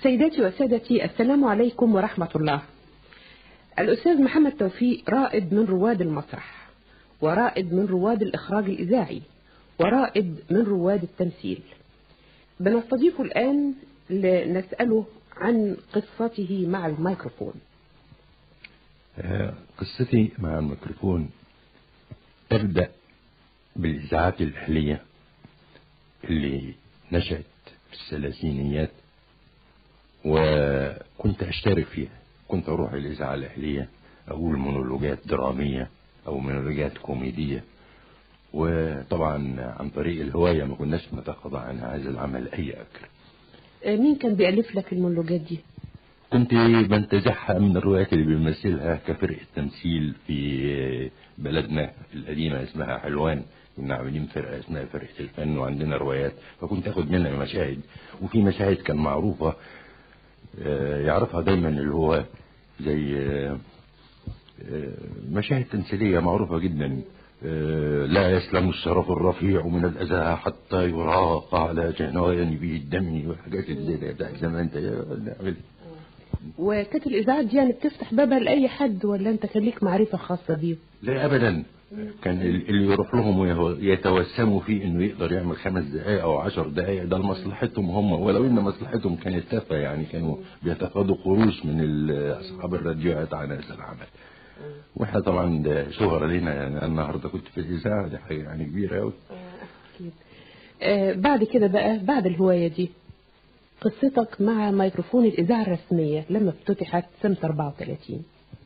سيداتي وسادتي السلام عليكم ورحمة الله الأستاذ محمد توفيق رائد من رواد المسرح ورائد من رواد الإخراج الإذاعي ورائد من رواد التمثيل بنستضيفه الآن لنسأله عن قصته مع الميكروفون آه، قصتي مع الميكروفون تبدأ بالإذاعات الأهلية اللي نشأت في الثلاثينيات وكنت أشترك فيها كنت أروح الإذاعة الأهلية أقول مونولوجات درامية أو مونولوجات كوميدية وطبعا عن طريق الهواية ما كناش نتقاضى عن هذا العمل أي أجر آه، مين كان بيألف لك المونولوجات دي؟ كنت بنتزعها من الروايات اللي بيمثلها كفرقة تمثيل في بلدنا القديمة اسمها حلوان كنا عاملين فرقة اسمها فرقة الفن وعندنا روايات فكنت اخد منها مشاهد وفي مشاهد كان معروفة آه، يعرفها دايما الهواة زي آه، آه، مشاهد تمثيلية معروفة جدا آه، لا يسلم الشرف الرفيع من الأذى حتى يراق على جناينه الدم وحاجات زي ده بتاعت زمان ده وكانت الإذاعات دي يعني بتفتح بابها لأي حد ولا أنت كان ليك معرفة خاصة بيه؟ لا ابدا كان ال- اللي يروح لهم ويه- يتوسموا فيه انه يقدر يعمل خمس دقائق او عشر دقائق ده لمصلحتهم هم ولو ان مصلحتهم كانت تافهه يعني كانوا بيتقاضوا قروش من ال- اصحاب الراديوهات عن هذا العمل واحنا طبعا ده شهره لنا يعني أنا النهارده كنت في الاذاعه دي حاجه يعني كبيره قوي أكيد آه بعد كده بقى بعد الهواية دي قصتك مع ميكروفون الإذاعة الرسمية لما افتتحت سنة 34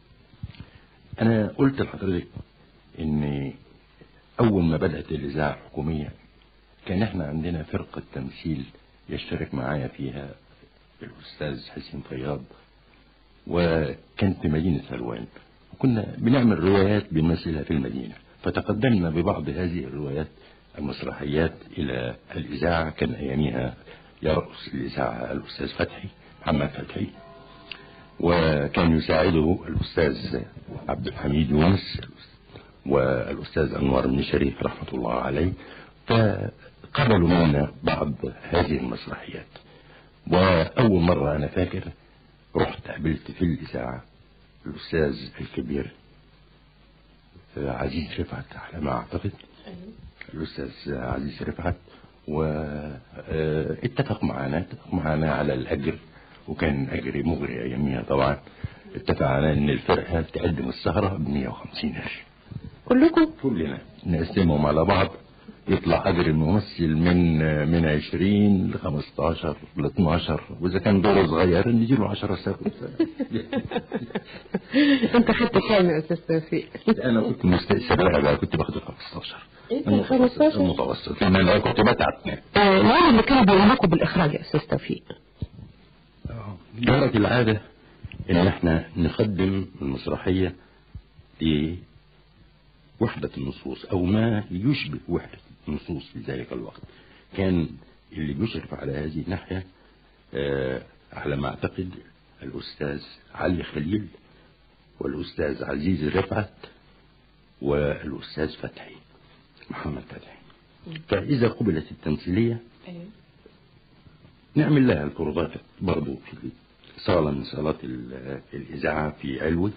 انا قلت لحضرتك ان اول ما بدات الاذاعه الحكوميه كان احنا عندنا فرقه تمثيل يشترك معايا فيها الاستاذ حسين فياض وكانت في مدينه حلوان وكنا بنعمل روايات بنمثلها في المدينه فتقدمنا ببعض هذه الروايات المسرحيات الى الاذاعه كان اياميها يرأس الاذاعه الاستاذ فتحي محمد فتحي وكان يساعده الأستاذ عبد الحميد يونس والأستاذ أنوار بن شريف رحمة الله عليه فقبلوا منا بعض هذه المسرحيات وأول مرة أنا فاكر رحت قابلت في الإذاعة الأستاذ الكبير عزيز رفعت على ما أعتقد الأستاذ عزيز رفعت واتفق معنا اتفق معنا على الأجر وكان أجري مغري أياميها طبعا اتفق على إن الفرقة تقدم السهرة ب 150 قرش كلكم كلنا نقسمهم على بعض يطلع أجر الممثل من من 20 ل 15 ل 12 وإذا كان دوره صغير نديله 10 سنة أنت خدت كام يا أستاذ توفيق؟ أنا كنت مستأثر بقى كنت باخد 15 إنت المتوسط 15 المتوسط لأن أنا كنت بتعب آه مين اللي كانوا بيعملوا بالإخراج يا أستاذ توفيق؟ جرت العادة إن إحنا نقدم المسرحية لوحدة النصوص أو ما يشبه وحدة النصوص في ذلك الوقت كان اللي بيشرف على هذه الناحية آه، على ما أعتقد الأستاذ علي خليل والأستاذ عزيز رفعت والأستاذ فتحي محمد فتحي فإذا قبلت التمثيلية نعمل لها الفروضات برضو في صالة من صالات ال- الإذاعة في علوي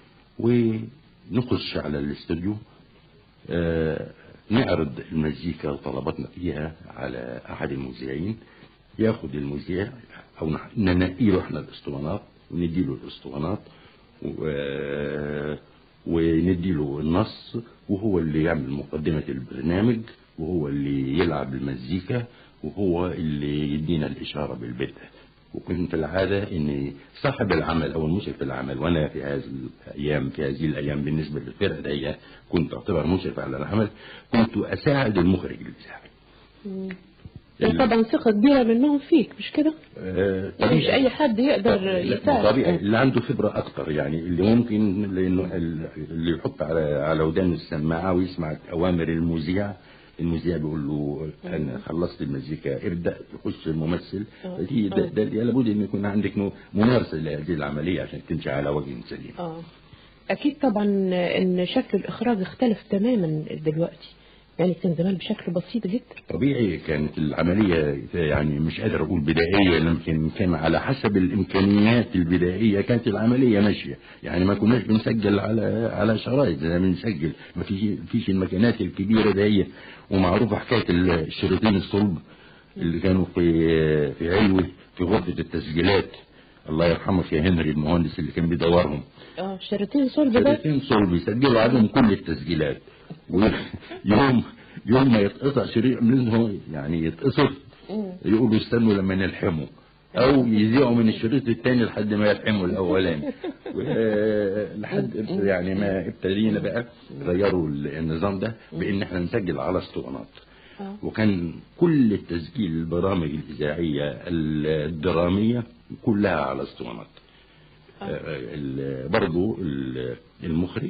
ونخش على الاستوديو آه، نعرض المزيكا وطلباتنا فيها على أحد المذيعين ياخد المذيع أو نح- ننقي له احنا الاسطوانات وندي له الاسطوانات و- وندي له النص وهو اللي يعمل مقدمة البرنامج وهو اللي يلعب المزيكا وهو اللي يدينا الإشارة بالبدء وكنت في العادة إن صاحب العمل أو المشرف العمل وأنا في هذه الأيام في هذه الأيام بالنسبة للفرقة دي كنت أعتبر مشرف على العمل كنت أساعد المخرج الإذاعي ده طبعا ثقة كبيرة منهم فيك مش كده؟ آه، يعني مش أي حد يقدر لا، يساعد طبيعي اللي عنده خبرة أكتر يعني اللي ممكن لأنه ال- اللي يحط على على ودانه السماعة ويسمع أوامر المذيع المذيع بيقول له أنا خلصت المزيكا ابدأ يخش الممثل فدي ده, ده لابد أن يكون عندك نوع ممارسة لهذه العملية عشان تمشي على وجه سليم اه اكيد طبعا ان شكل الاخراج اختلف تماما دلوقتي يعني كان زمان بشكل بسيط جدا طبيعي كانت العملية يعني مش قادر أقول بدائية لكن كان على حسب الإمكانيات البدائية كانت العملية ماشية يعني ما كناش بنسجل على على شرايط زي ما بنسجل ما فيش فيش المكانات الكبيرة دي ومعروفة حكاية الشريطين الصلب اللي كانوا في في علوي في غرفة التسجيلات الله يرحمك يا هنري المهندس اللي كان بيدورهم اه شريطين صلب ده شريطين صلب يسجلوا عليهم كل التسجيلات ويوم يوم ما يتقطع شريط منهم يعني يتقصر مم. يقولوا استنوا لما نلحمه او يذيعوا من الشريط الثاني لحد ما يلحموا الاولاني و- لحد يعني ما ابتدينا بقى غيروا النظام ده بان احنا نسجل على اسطوانات اه وكان كل التسجيل البرامج الاذاعيه الدراميه كلها على اسطوانات آه. ال- برضو ال- المخرج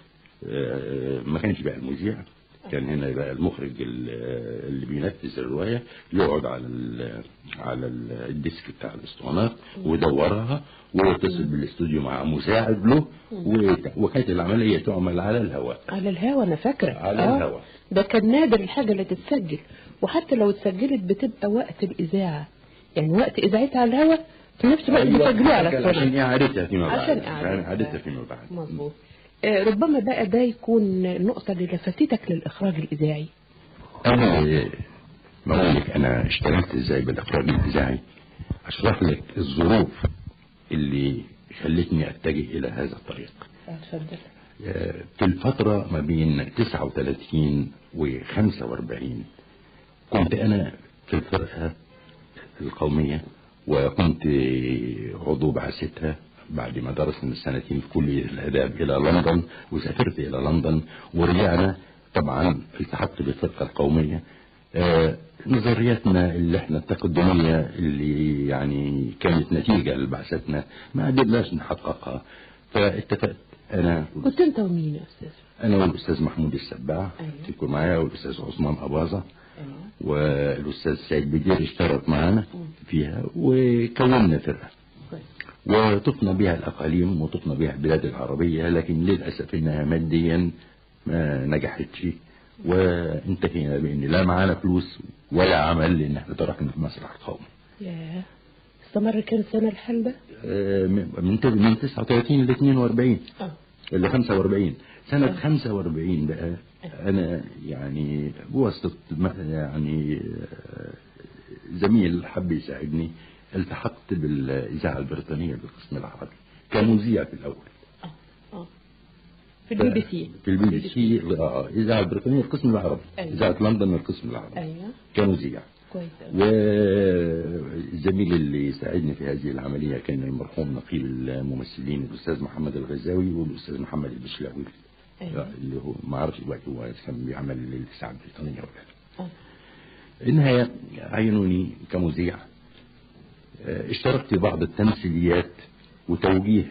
آه، ما كانش بقى المذيع كان هنا بقى المخرج ال- اللي بينفذ الروايه يقعد على ال- على ال- الديسك بتاع الاسطوانات ويدورها ويتصل بالاستوديو مع مساعد له وت- وكانت العمليه تعمل على الهواء على الهوا انا فاكره على آه. الهوا. ده كان نادر الحاجه اللي تتسجل وحتى لو اتسجلت بتبقى وقت الاذاعه يعني وقت اذاعتها على الهوا في نفس الوقت أيوة، بيسجلوها على كان الصوره عشان اعادتها فيما بعد عشان عشان إعادتها. اعادتها فيما بعد مظبوط آه، ربما بقى ده يكون النقطة اللي لفتتك للإخراج الإذاعي انا ما اقول لك انا اشتغلت ازاي بالاخراج الاذاعي اشرح لك الظروف اللي خلتني اتجه الى هذا الطريق اتفضل آه، في الفترة ما بين 39 و 45 كنت أنا في الفرقة القومية وكنت عضو بعثتها بعد ما درسنا سنتين في كلية الآداب إلى لندن وسافرت إلى لندن ورجعنا طبعا التحقت بالفرقة القومية آه، نظرياتنا اللي احنا التقدمية اللي يعني كانت نتيجة لبعثتنا ما قدرناش نحققها فاتفقت أنا كنت أنت ومين يا أستاذ؟ أنا والأستاذ محمود السباع أيوة. تكون معايا والأستاذ عثمان أباظة أيوه والأستاذ سيد بدير اشترك معانا فيها وكونا فرقة كويس وطفنا بها الأقاليم وطفنا بها البلاد العربية لكن للأسف إنها ماديا ما نجحتش وانتهينا بإن لا معانا فلوس ولا عمل لأن احنا تركنا المسرح القومي ياه استمر كام سنة الحال ده؟ آه، من من من 39 ل 42 اه اللي 45 سنة آه. 45 بقى أنا يعني بواسطة ما- يعني آه، زميل حب يساعدني التحقت بالإذاعة البريطانية بالقسم العربي كمذيع في الأول اه اه في البي بي سي في البي بي سي آه، الإذاعة البريطانية القسم العربي أيوة. إذاعة لندن القسم العربي أيوه كمذيع كويس أوي. والزميل اللي ساعدني في هذه العملية كان المرحوم نقيب الممثلين الأستاذ محمد الغزاوي والأستاذ محمد البشلاوي أيوه اللي هو ما اعرفش دلوقتي هو كان بيعمل للإذاعة البريطانية ولا لا. اه النهاية عينوني كمذيع آه، اشتركت في بعض التمثيليات وتوجيه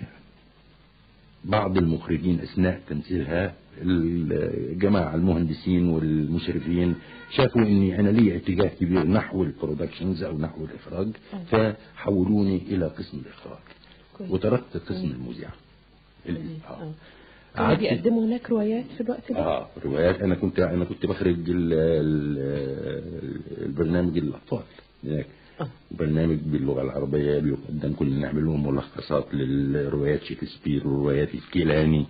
بعض المخرجين أثناء تمثيلها الجماعة المهندسين والمشرفين شافوا اني انا لي اتجاه كبير نحو البرودكشنز او نحو الاخراج فحولوني الى قسم الاخراج كويس وتركت قسم المذيع ال- اه آه. كانوا قعدت- بيقدموا هناك روايات في الوقت ده؟ اه روايات انا كنت انا كنت بخرج ال ال البرنامج الاطفال هناك اه برنامج باللغه العربيه بيقدم كنا نعمل لهم ملخصات للروايات شكسبير وروايات الكيلاني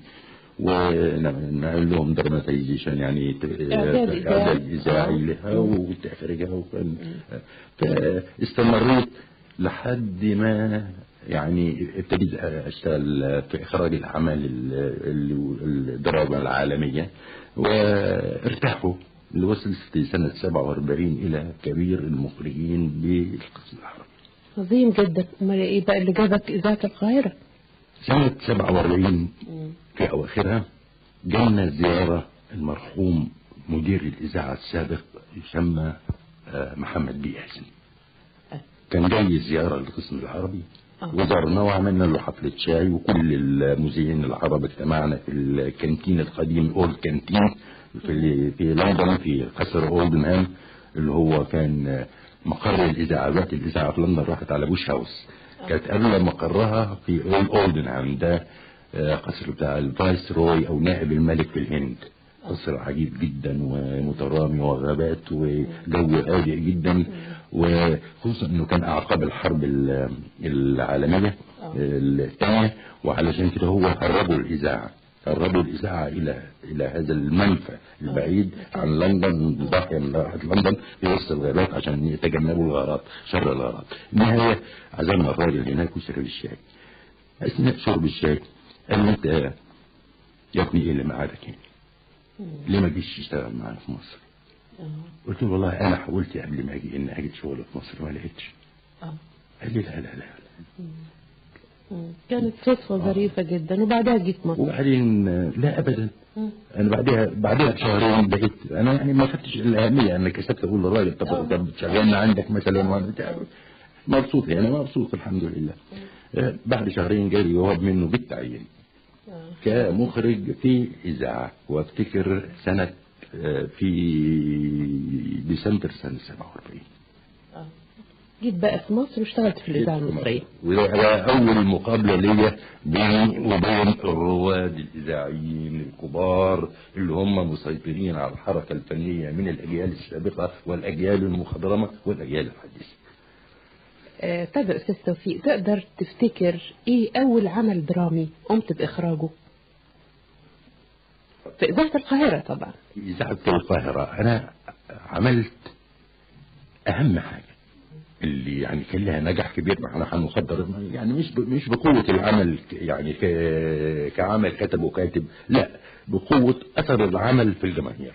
ونعمل لهم دراماتيزيشن يعني ت- إعداد إذاعي. اعداد اذاعي لها وتخرجها وكان فاستمريت لحد ما يعني ابتديت اشتغل في اخراج الاعمال ال- ال- الدراما العالميه وارتاحوا اللي وصل في سنة 47 إلى كبير المخرجين بالقسم العربي عظيم جدا امال ايه بقى اللي جابك اذاعه القاهره؟ سنة 47 مم. في أواخرها جالنا زيارة المرحوم مدير الإذاعة السابق يسمى آه، محمد بي حسن كان جاي زيارة للقسم العربي آه. وزرنا وعملنا له حفلة شاي وكل المذيعين العرب اجتمعنا في الكانتين القديم أولد كانتين في في لندن في قصر أولدنهام اللي هو كان مقر الإذاعة دلوقتي الإذاعة في لندن راحت على بوش هاوس كانت قبل مقرها في أولدنهام ده آه، قصر بتاع الفايس روي أو نائب الملك في الهند قصر عجيب جدا ومترامي وغابات وجو هادئ جدا وخصوصا انه كان اعقاب الحرب ال- العالميه الثانيه وعلشان كده هو هربوا الاذاعه هربوا الاذاعه الى الى هذا المنفى البعيد عن لندن ضاحيه من راحه لندن في وسط الغابات عشان يتجنبوا الغارات شر الغارات النهايه عزمنا الراجل هناك وشرب الشاي اثناء شرب الشاي قال لي انت يا ابني ايه اللي معادك هنا؟ ليه ما جيش تشتغل معانا في مصر؟ قلت له والله انا حاولت قبل ما اجي ان اجد شغل في مصر ما لقيتش آه. قال لي لا لا لا, لا. كانت صدفة ظريفة جدا وبعدها جيت مصر وبعدين آه، لا ابدا انا بعدها بعدها بشهرين بقيت انا يعني ما خدتش الاهميه انا كسبت اقول للراجل طب طب شغلنا عندك مثلا وانا بتاع. مبسوط يعني مبسوط الحمد لله آه، بعد شهرين جالي جواب منه بالتعيين كمخرج في إذاعة وافتكر سنة آه، في ديسمبر سنة 47 جيت بقى في مصر واشتغلت في الإذاعة المصرية وده أول مقابلة ليا بيني وبين الرواد الإذاعيين الكبار اللي هم مسيطرين على الحركة الفنية من الأجيال السابقة والأجيال المخضرمة والأجيال الحديثة آه، طب يا أستاذ توفيق تقدر تفتكر إيه أول عمل درامي قمت بإخراجه؟ في إذاعة القاهرة طبعا إذاعة القاهرة أنا عملت أهم حاجة اللي يعني كان لها نجاح كبير ما احنا هنقدر يعني مش ب- مش بقوة العمل ك- يعني ك- كعمل كتب وكاتب لا بقوة أثر العمل في الجماهير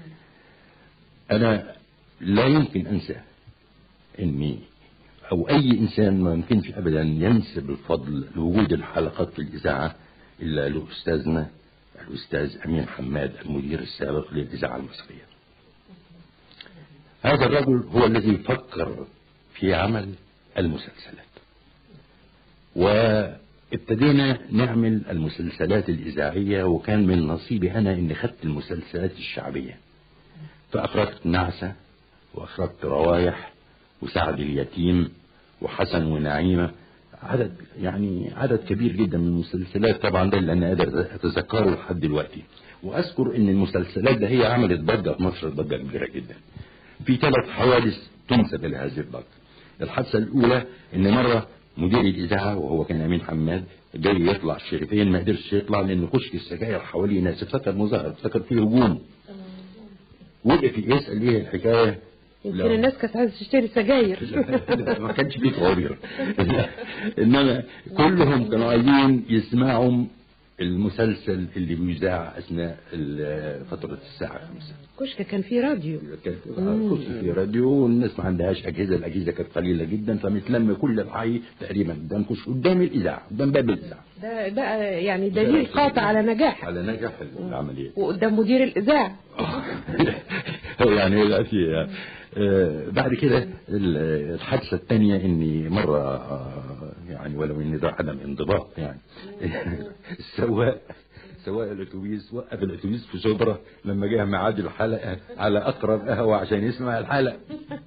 أنا لا يمكن أنسى إني أو أي إنسان ما يمكنش أبدا ينسب الفضل لوجود الحلقات في الإذاعة إلا لأستاذنا الأستاذ أمين حماد المدير السابق للإذاعة المصرية هذا الرجل هو الذي فكر في عمل المسلسلات وابتدينا نعمل المسلسلات الإذاعية وكان من نصيبي أنا إني خدت المسلسلات الشعبية فأخرجت نعسة وأخرجت روايح وسعد اليتيم وحسن ونعيمة عدد يعني عدد كبير جدا من المسلسلات طبعا ده اللي انا قادر اتذكره لحد دلوقتي واذكر ان المسلسلات ده هي عملت ضجه في مصر ضجه كبيره جدا في ثلاث حوادث تنسب لهذه الضجه الحادثه الاولى ان مره مدير الاذاعه وهو كان امين حماد جاي يطلع الشريفين ما قدرش يطلع لان كشك السجاير حواليه ناس افتكر مظاهر افتكر فيه هجوم وقف يسال ايه الحكايه يمكن لا. الناس كانت عايزة تشتري سجاير لا، ما كانش فيه طوابير انما كلهم كانوا عايزين يسمعوا المسلسل اللي بيذاع اثناء ال- فتره الساعه 5 كشك كان فيه راديو كانت كنت في راديو والناس ما عندهاش اجهزه الاجهزه كانت قليله جدا فمتلم كل الحي تقريبا قدام كش قدام الاذاعه قدام باب الاذاعه ده بقى يعني دليل قاطع على نجاح على نجاح العمليه وقدام مدير الإذاعة يعني دلوقتي آه، بعد كده ال- الحادثة الثانية اني مرة آه، يعني ولو ان ده عدم انضباط يعني السواق سواق الاتوبيس وقف الاتوبيس في شبرا لما جه ميعاد الحلقة على اقرب قهوة عشان يسمع الحلقة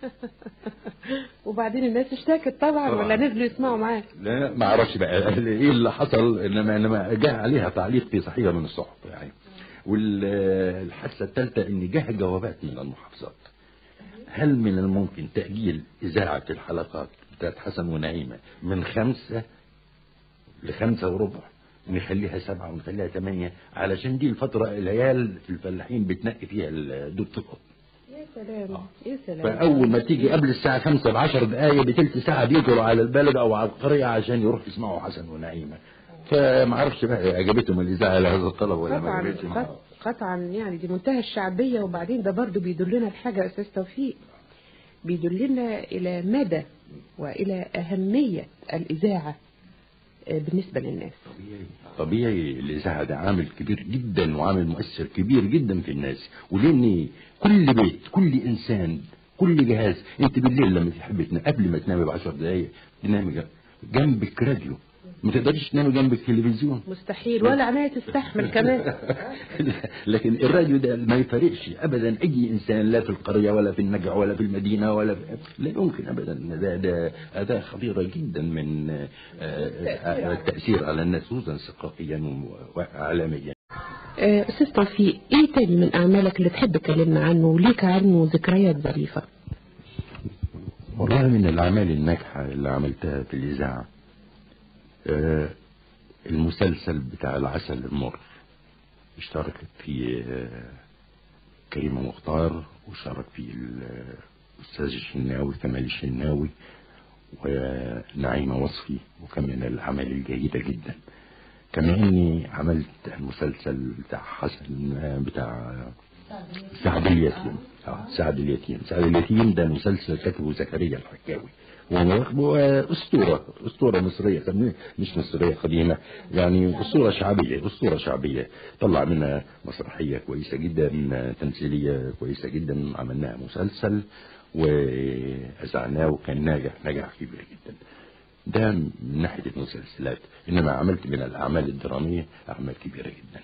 وبعدين الناس اشتكت طبعا طبعاً. ولا نزلوا يسمعوا معاه لا ما اعرفش بقى ايه اللي حصل انما انما جه عليها تعليق في صحيفة من الصحف يعني والحادثة الثالثة ان جه جوابات من المحافظات هل من الممكن تأجيل إذاعة الحلقات بتاعت حسن ونعيمة من خمسة لخمسة وربع نخليها سبعة ونخليها ثمانية علشان دي الفترة العيال الفلاحين بتنقي فيها الدود القط يا سلام يا سلام فأول ما تيجي قبل الساعة خمسة بعشر دقايق بتلت ساعة بيجروا على البلد أو على القرية عشان يروحوا يسمعوا حسن ونعيمة فما اعرفش بقى عجبتهم الإذاعة لهذا الطلب ولا ما قطعا عجبتهم قط- قطعا يعني دي منتهى الشعبية وبعدين ده برضو بيدلنا لحاجة يا أستاذ توفيق بيدلنا إلى مدى وإلى أهمية الإذاعة آه، بالنسبة للناس طبيعي طبيعي الإذاعة ده عامل كبير جدا وعامل مؤثر كبير جدا في الناس ولأن كل بيت كل إنسان كل جهاز أنت بالليل لما تحب تنام قبل ما تنامي بعشر دقايق تنامي جنب- جنبك راديو ما تقدريش تنامي جنبك تلفزيون مستحيل ولا عناية تستحمل كمان لكن الراديو ده ما يفرقش ابدا اي انسان لا في القريه ولا في النجع ولا في المدينه ولا في لا يمكن ابدا ده ده اداه خطيره جدا من آه، آه، التاثير على الناس خصوصا ثقافيا واعلاميا آه، أستاذ توفيق إيه تاني من أعمالك اللي تحب تكلمنا عنه وليك عنه ذكريات ظريفة والله من الأعمال الناجحة اللي عملتها في الإذاعة آه، المسلسل بتاع العسل المر اشتركت فيه آه، كريمة مختار وشارك فيه الأستاذ الشناوي كمال الشناوي ونعيمة وصفي وكان من الأعمال الجيدة جدا كما إني عملت المسلسل بتاع حسن آه، بتاع سعد اليتيم اه سعد اليتيم سعد اليتيم ده مسلسل كتبه زكريا الحكاوي وهو أسطورة أسطورة مصرية خلينا- مش مصرية قديمة يعني أسطورة شعبية أسطورة شعبية طلع منها مسرحية كويسة جدا تمثيلية كويسة جدا عملناها مسلسل وأذعناه وكان ناجح نجاح كبير جدا ده من ناحية المسلسلات إنما عملت من الأعمال الدرامية أعمال كبيرة جدا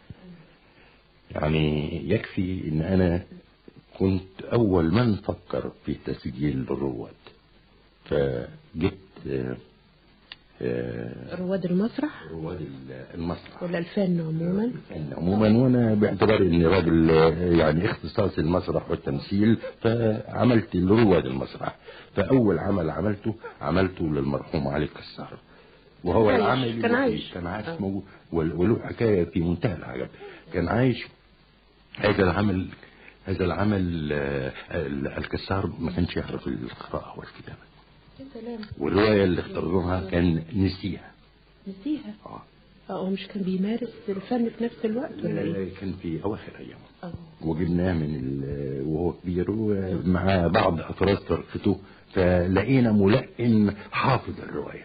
يعني يكفي ان انا كنت اول من فكر في تسجيل الرواد فجبت آه، آه، رواد المسرح رواد ال- المسرح ولا الفن عموما يعني عموما وانا باعتباري اني راجل آه، يعني اختصاصي المسرح والتمثيل فعملت لرواد المسرح فاول عمل عملته عملته للمرحوم علي الكسار وهو عايش، العمل كان الوحيد- عايش. كان عايش آه. موجود ول- وله حكايه في منتهى العجب كان عايش هذا العمل هذا العمل آه، ال- الكسار ما كانش يعرف القراءه والكتابه يا سلام والروايه اللي اختارها كان نسيها نسيها اه اه هو مش كان بيمارس الفن في نفس الوقت ولا ايه؟ كان في اواخر ايامه اه وجبناه من ال- وهو كبير ومع بعض افراد فرقته فلقينا ملقن حافظ الروايه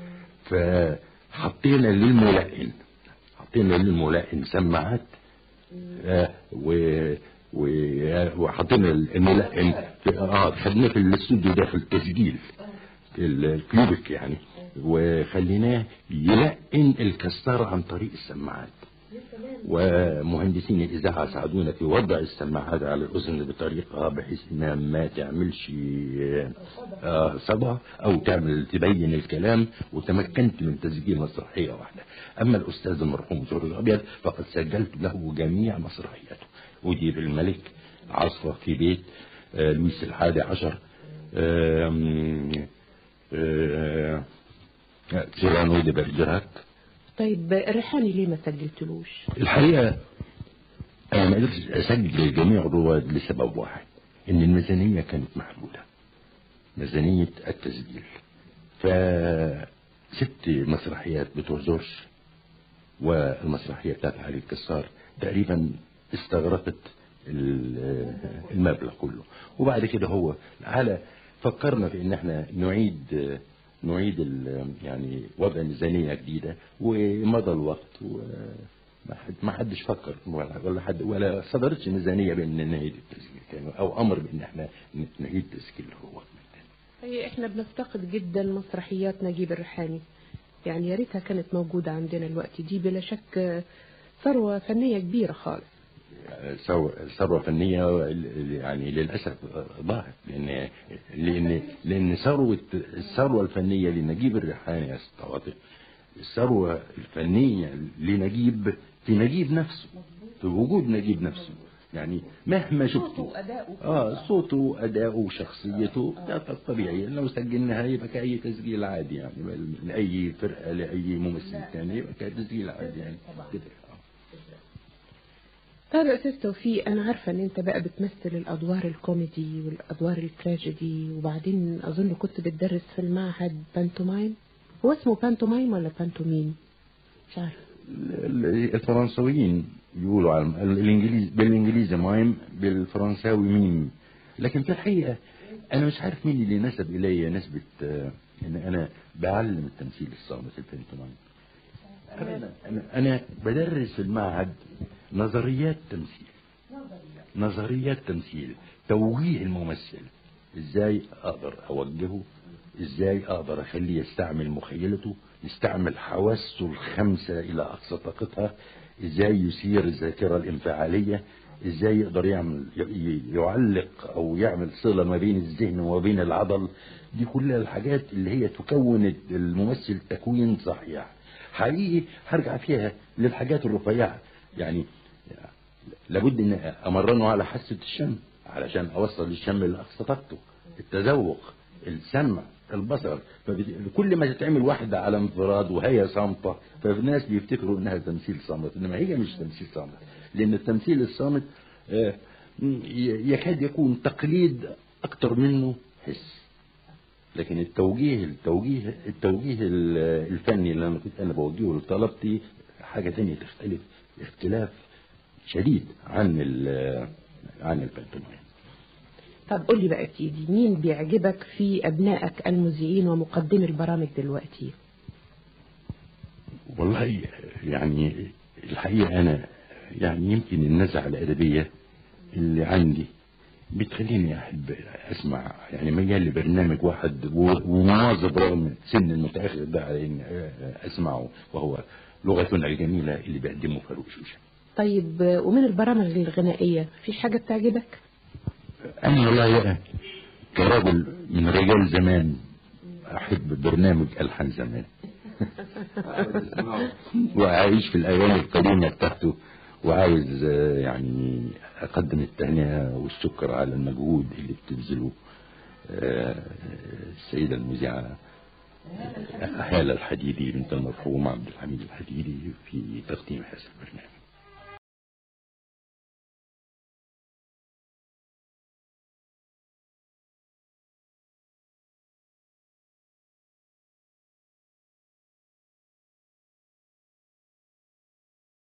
فحطينا للملقن حطينا للملقن سماعات آه، و و- وحطينا الملقن في اه خدناه في الاستوديو ده في التسجيل الكيوبك يعني وخليناه يلقن الكسار عن طريق السماعات ومهندسين الإذاعة ساعدونا في وضع السماعات على الأذن بطريقة بحيث إنها ما تعملش آه، صدى أو تعمل تبين الكلام وتمكنت من تسجيل مسرحية واحدة أما الأستاذ المرحوم زهر الأبيض فقد سجلت له جميع مسرحياته ودير الملك عصفة في بيت آه، لويس الحادي عشر آم، آه، آه، تيرانو دي برجراك طيب الريحاني ليه ما سجلتلوش؟ الحقيقة أنا ما قدرتش أسجل جميع الرواد لسبب واحد إن الميزانية كانت محدودة ميزانية التسجيل فست مسرحيات بتوع جورج والمسرحية بتاعت علي الكسار تقريبا استغرقت ال- المبلغ كله وبعد كده هو على فكرنا في ان احنا نعيد نعيد ال- يعني وضع ميزانية جديدة ومضى الوقت وما حد ما حدش فكر ولا ولا حد ولا صدرتش ميزانية بان نعيد التسجيل كان او امر بان احنا نعيد تسجيل الرواد من تاني. هي احنا بنفتقد جدا مسرحيات نجيب الريحاني يعني يا ريتها كانت موجودة عندنا الوقت دي بلا شك ثروة فنية كبيرة خالص ثروة ثروة فنية يعني للأسف ضاعت لأن لأن لأن ثروة الثروة الفنية لنجيب الريحاني يا ست عواطف الثروة الفنية لنجيب في نجيب نفسه في وجود نجيب نفسه يعني مهما شفته وأداؤه اه صوته وأداؤه وشخصيته ده طبيعي لو سجلناها يبقى كأي تسجيل عادي يعني لأي فرقة لأي ممثل تاني يبقى كتسجيل عادي يعني كده آه. طيب يا أستاذ توفيق أنا عارفة إن أنت بقى بتمثل الأدوار الكوميدي والأدوار التراجيدي وبعدين أظن كنت بتدرس في المعهد بانتومايم هو اسمه بانتومايم ولا بانتوميم؟ مش عارفة ال- الفرنسويين يقولوا على الانجليزي بالانجليزي مايم بالفرنساوي ميم لكن في الحقيقه انا مش عارف مين اللي نسب الي نسبه آه، ان انا بعلم التمثيل الصامت البنتومايم أبداً. انا انا بدرس في المعهد نظريات تمثيل نظريات تمثيل توجيه الممثل ازاي اقدر اوجهه ازاي اقدر اخليه يستعمل مخيلته يستعمل حواسه الخمسة الى اقصى طاقتها ازاي يثير الذاكرة الانفعالية ازاي يقدر يعمل ي- يعلق او يعمل صلة ما بين الذهن وما بين العضل دي كلها الحاجات اللي هي تكون الممثل تكوين صحيح حقيقي هرجع فيها للحاجات الرفيعة يعني لابد ان امرنه على حاسه الشم علشان اوصل الشم لاقصى طاقته التذوق السمع البصر فكل ما تتعمل واحدة على انفراد وهي صامتة فالناس بيفتكروا انها تمثيل صامت انما هي مش تمثيل صامت لان التمثيل الصامت آه، ي- يكاد يكون تقليد اكتر منه حس لكن التوجيه التوجيه التوجيه ال- الفني اللي انا كنت انا بوجهه لطلبتي حاجه ثانيه تختلف اختلاف شديد عن ال- عن البنتومين طب قول لي بقى يا سيدي مين بيعجبك في أبنائك المذيعين ومقدمي البرامج دلوقتي والله يعني الحقيقة أنا يعني يمكن النزعة الأدبية اللي عندي بتخليني أحب أسمع يعني ميال لبرنامج واحد و- ومواظب رغم سن المتأخر ده على إني أسمعه وهو لغتنا الجميلة اللي بيقدمه فاروق شوشة طيب آه، ومن البرامج الغنائية في حاجة بتعجبك أنا والله بقى كرجل من رجال زمان أحب برنامج ألحان زمان وعايش في الأيام القديمة بتاعته وعاوز آه، يعني أقدم التهنئة والشكر على المجهود اللي بتبذله آه، السيدة المذيعة هالة الحديدي بنت المرحوم عبد الحميد الحديدي في تقديم هذا البرنامج